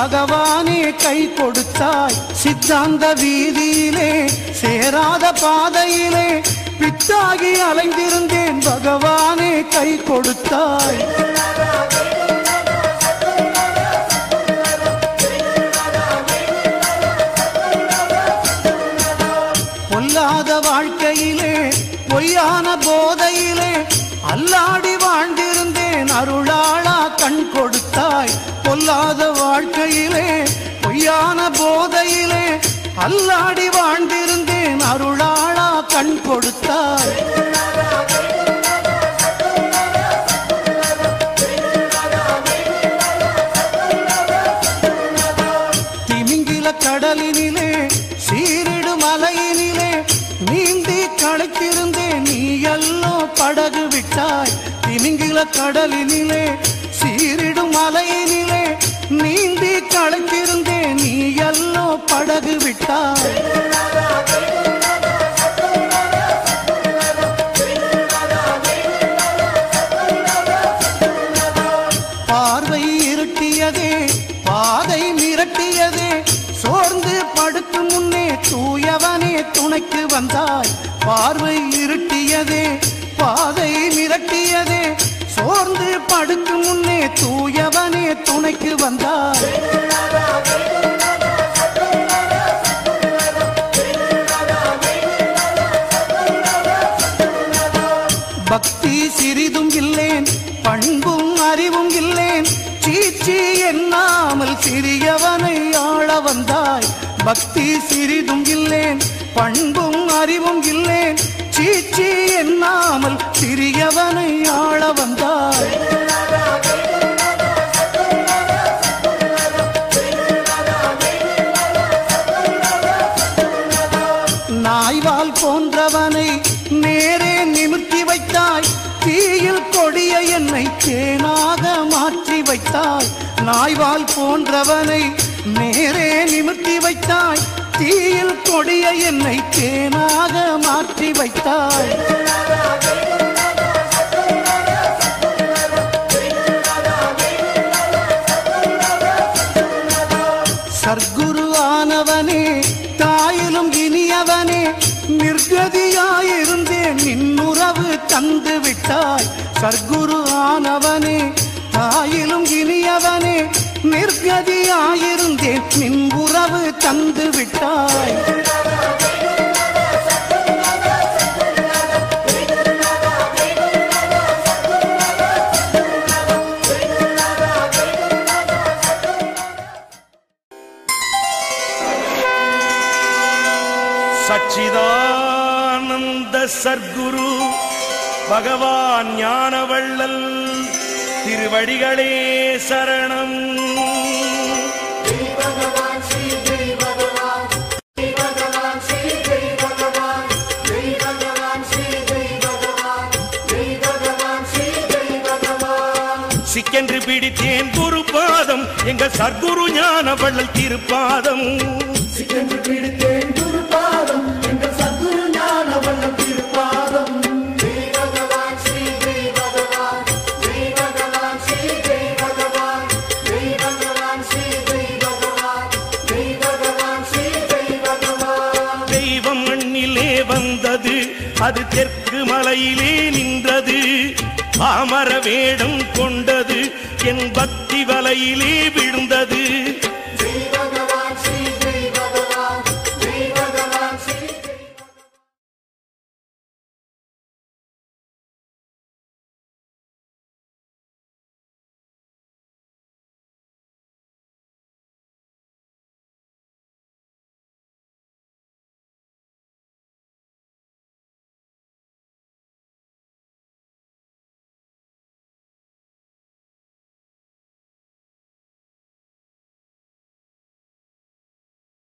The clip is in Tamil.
பகவானே கை கொடுத்தாய் சித்தாந்த வீதியிலே சேராத பாதையிலே பித்தாகி அலைந்திருந்தேன் பகவானே கை கொடுத்தாய் பொல்லாத வாழ்க்கையிலே பொய்யான போதையிலே அல்லாடி வாழ்ந்திருந்தேன் அருளாளா கண் கொடுத்தாய் பொல்லாத வாழ்க்கையிலே பொய்யான போதையிலே அல்லாடி வாழ்ந்திருந்தேன் அருளாளா கண் கொடுத்தாய் திமிங்கில கடலினிலே சீரிடு மலையினிலே நீந்தி களைத்திருந்தேன் நீ எல்லோ படகு விட்டாய் திமிங்கில கடலினிலே சீரிடு மலையினிலே நீந்தி களைத்திருந்தேன் நீ எல்லோ படகு விட்டாய் பார்வை இருட்டியதே பாதை மிரட்டியதே சோர்ந்து படுக்கும் முன்னே தூயவனே துணைக்கு வந்தாய் பார்வை இருட்டியதே பாதை மிரட்டியதே சோர்ந்து படுக்கும் முன்னே தூயவனே துணைக்கு வந்தாய் பக்தி சிறிதும் இல்லேன் பண்பும் அறிவும் இல்லேன் சீச்சி எண்ணாமல் சிறியவனை ஆள வந்தாய் பக்தி சிறிதும் இல்லேன் பண்பும் அறிவும் இல்லேன் சீச்சி எண்ணாமல் சிறியவனை ஆள வந்தாய் நாய்வால் போன்றவனை நேரே நிமிர்த்தி வைத்தாய் தீயில் கொடிய என்னை தேனாக மாற்றி வைத்தாய் நாய்வால் போன்றவனை நேரே நிமிர்த்தி வைத்தாய் தீயில் கொடிய என்னை தேனாக மாற்றி வைத்தாய் சர்க்குரு ஆனவனே தாயிலும் இனியவனே நிர்கதியாயிருந்தேன் நின்னுறவு தந்து விட்டாய் சர்க்குரு ஆனவனே தாயிலும் இனியவனே நிர்கதியாயிருந்தேன் நின் உறவு தந்து விட்டாய் சச்சிதானந்த சர்க்குரு பகவான் ஞானவள்ளல் திருவடிகளே சரணம் சிக்கென்று பிடித்தேன் குரு பாதம் எங்கள் சர்க்குரு ஞானவள்ளல் திருப்பாதம் தெய்வம் மண்ணிலே வந்தது அது தெற்கு மலையிலே நின்றது பாமர வேடம் கொண்டது என் பக்தி வலையிலே விழுந்தது